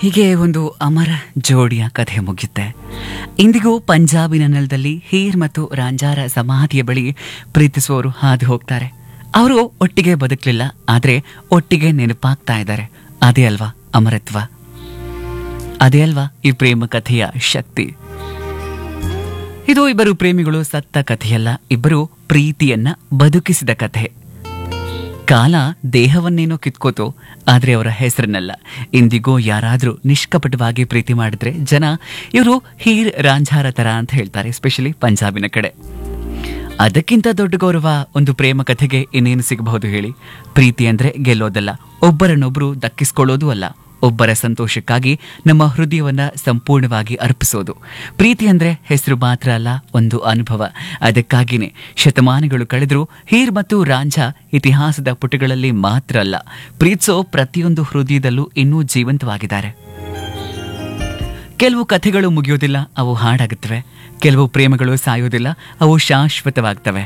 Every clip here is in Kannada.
ಹೀಗೆ ಒಂದು ಅಮರ ಜೋಡಿಯ ಕಥೆ ಮುಗಿಯುತ್ತೆ ಇಂದಿಗೂ ಪಂಜಾಬಿನ ನೆಲದಲ್ಲಿ ಹೀರ್ ಮತ್ತು ರಾಂಜಾರ ಸಮಾಧಿಯ ಬಳಿ ಪ್ರೀತಿಸುವವರು ಹಾದು ಹೋಗ್ತಾರೆ ಅವರು ಒಟ್ಟಿಗೆ ಬದುಕಲಿಲ್ಲ ಆದರೆ ಒಟ್ಟಿಗೆ ನೆನಪಾಗ್ತಾ ಇದ್ದಾರೆ ಅದೇ ಅಲ್ವಾ ಅಮರತ್ವ ಅದೇ ಅಲ್ವಾ ಈ ಪ್ರೇಮ ಕಥೆಯ ಶಕ್ತಿ ಇದು ಇಬ್ಬರು ಪ್ರೇಮಿಗಳು ಸತ್ತ ಕಥೆಯಲ್ಲ ಇಬ್ಬರು ಪ್ರೀತಿಯನ್ನ ಬದುಕಿಸಿದ ಕಥೆ ಕಾಲ ದೇಹವನ್ನೇನೋ ಕಿತ್ಕೋತು ಆದ್ರೆ ಅವರ ಹೆಸರನ್ನಲ್ಲ ಇಂದಿಗೂ ಯಾರಾದ್ರೂ ನಿಷ್ಕಪಟವಾಗಿ ಪ್ರೀತಿ ಮಾಡಿದ್ರೆ ಜನ ಇವರು ಹೀರ್ ರಾಂझಾರ ತರ ಅಂತ ಹೇಳ್ತಾರೆ ಎಸ್ಪೆಷಲಿ ಪಂಜಾಬಿನ ಕಡೆ ಅದಕ್ಕಿಂತ ದೊಡ್ಡ ಗೌರವ ಒಂದು ಪ್ರೇಮ ಕಥೆಗೆ ಇನ್ನೇನು ಸಿಗಬಹುದು ಹೇಳಿ ಪ್ರೀತಿ ಅಂದ್ರೆ ಗೆಲ್ಲೋದಲ್ಲ ಒಬ್ಬರನ್ನೊಬ್ರು ದಕ್ಕಿಸ್ಕೊಳ್ಳೋದು ಅಲ್ಲ ಒಬ್ಬರ ಸಂತೋಷಕ್ಕಾಗಿ ನಮ್ಮ ಹೃದಯವನ್ನ ಸಂಪೂರ್ಣವಾಗಿ ಅರ್ಪಿಸೋದು ಪ್ರೀತಿ ಅಂದ್ರೆ ಹೆಸರು ಮಾತ್ರ ಅಲ್ಲ ಒಂದು ಅನುಭವ ಅದಕ್ಕಾಗಿನೇ ಶತಮಾನಗಳು ಕಳೆದರೂ ಹೀರ್ ಮತ್ತು ರಾಂझಾ ಇತಿಹಾಸದ ಪುಟಗಳಲ್ಲಿ ಮಾತ್ರ ಅಲ್ಲ ಪ್ರೀತಿಸೋ ಪ್ರತಿಯೊಂದು ಹೃದಯದಲ್ಲೂ ಇನ್ನೂ ಜೀವಂತವಾಗಿದ್ದಾರೆ ಕೆಲವು ಕಥೆಗಳು ಮುಗಿಯೋದಿಲ್ಲ ಅವು ಹಾಡಾಗುತ್ತವೆ ಕೆಲವು ಪ್ರೇಮಗಳು ಸಾಯೋದಿಲ್ಲ ಅವು ಶಾಶ್ವತವಾಗ್ತವೆ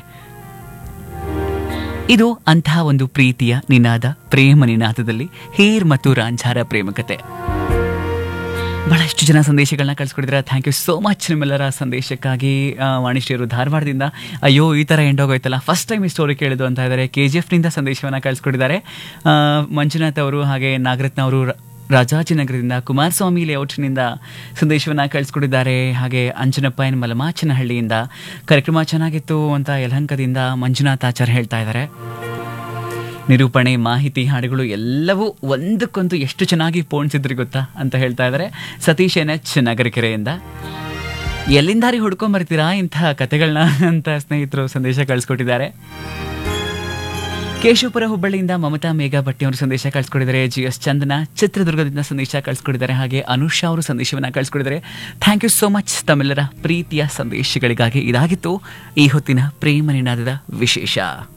ಇದು ಅಂತಹ ಒಂದು ಪ್ರೀತಿಯ ನಿನಾದ ಪ್ರೇಮ ನಿನಾದದಲ್ಲಿ ಹೀರ್ ಮತ್ತು ರಾಂझಾರ ಪ್ರೇಮ ಕತೆ ಬಹಳಷ್ಟು ಜನ ಸಂದೇಶಗಳನ್ನ ಕಳ್ಸಿಕೊಡಿದ್ರೆ ಥ್ಯಾಂಕ್ ಯು ಸೋ ಮಚ್ ನಿಮ್ಮೆಲ್ಲರ ಸಂದೇಶಕ್ಕಾಗಿ ಆ, ವಾಣಿಶ್ರೀಯರು ಧಾರವಾಡದಿಂದ ಅಯ್ಯೋ ಈ ಥರ ಎಂಡೋಗೋಯ್ತಲ್ಲ ಫಸ್ಟ್ ಟೈಮ್ ಈ ಸ್ಟೋರಿ ಕೇಳಿದ್ದು ಅಂತ ಇದ್ದಾರೆ ಕೆ ಜಿ ಎಫ್ನಿಂದ ಸಂದೇಶವನ್ನು ಕಳಿಸ್ಕೊಟ್ಟಿದ್ದಾರೆ ಆ, ಮಂಜುನಾಥ್ ಅವರು ಹಾಗೆ ನಾಗರತ್ನ ಅವರು ರ- ರಾಜಾಜಿನಗರದಿಂದ ಕುಮಾರಸ್ವಾಮಿ ಲೇಔಟ್ನಿಂದ ಸಂದೇಶವನ್ನು ಕಳಿಸ್ಕೊಟ್ಟಿದ್ದಾರೆ ಹಾಗೆ ಅಂಜನಪ್ಪ ಎನ್ ಮಲಮಾಚನಹಳ್ಳಿಯಿಂದ ಕಾರ್ಯಕ್ರಮ ಚೆನ್ನಾಗಿತ್ತು ಅಂತ ಯಲಹಂಕದಿಂದ ಮಂಜುನಾಥ್ ಆಚಾರ್ ಹೇಳ್ತಾ ಇದ್ದಾರೆ ನಿರೂಪಣೆ ಮಾಹಿತಿ ಹಾಡುಗಳು ಎಲ್ಲವೂ ಒಂದಕ್ಕೊಂದು ಎಷ್ಟು ಚೆನ್ನಾಗಿ ಪೋಣಿಸಿದ್ರಿ ಗೊತ್ತಾ ಅಂತ ಹೇಳ್ತಾ ಇದ್ದಾರೆ ಸತೀಶ್ ಎನ್ ಎಚ್ ನಗರಕೆರೆಯಿಂದ ಎಲ್ಲಿಂದಾರಿ ಹುಡ್ಕೊಂಬರ್ತೀರಾ ಇಂತಹ ಕತೆಗಳನ್ನ ಅಂತ ಸ್ನೇಹಿತರು ಸಂದೇಶ ಕಳಿಸ್ಕೊಟ್ಟಿದ್ದಾರೆ ಕೇಶವಪುರ ಹುಬ್ಬಳ್ಳಿಯಿಂದ ಮಮತಾ ಮೇಘಾ ಭಟ್ಟಿ ಅವರು ಸಂದೇಶ ಕಳಿಸ್ಕೊಟ್ಟಿದ್ದಾರೆ ಜಿ ಎಸ್ ಚಂದನ ಚಿತ್ರದುರ್ಗದಿಂದ ಸಂದೇಶ ಕಳಿಸ್ಕೊಟ್ಟಿದ್ದಾರೆ ಹಾಗೆ ಅನುಷಾ ಅವರು ಸಂದೇಶವನ್ನು ಕಳಿಸ್ಕೊಟ್ಟಿದ್ದಾರೆ ಥ್ಯಾಂಕ್ ಯು ಸೋ ಮಚ್ ತಮ್ಮೆಲ್ಲರ ಪ್ರೀತಿಯ ಸಂದೇಶಗಳಿಗಾಗಿ ಇದಾಗಿತ್ತು ಈ ಹೊತ್ತಿನ ಪ್ರೇಮ ನಿನಾದದ ವಿಶೇಷ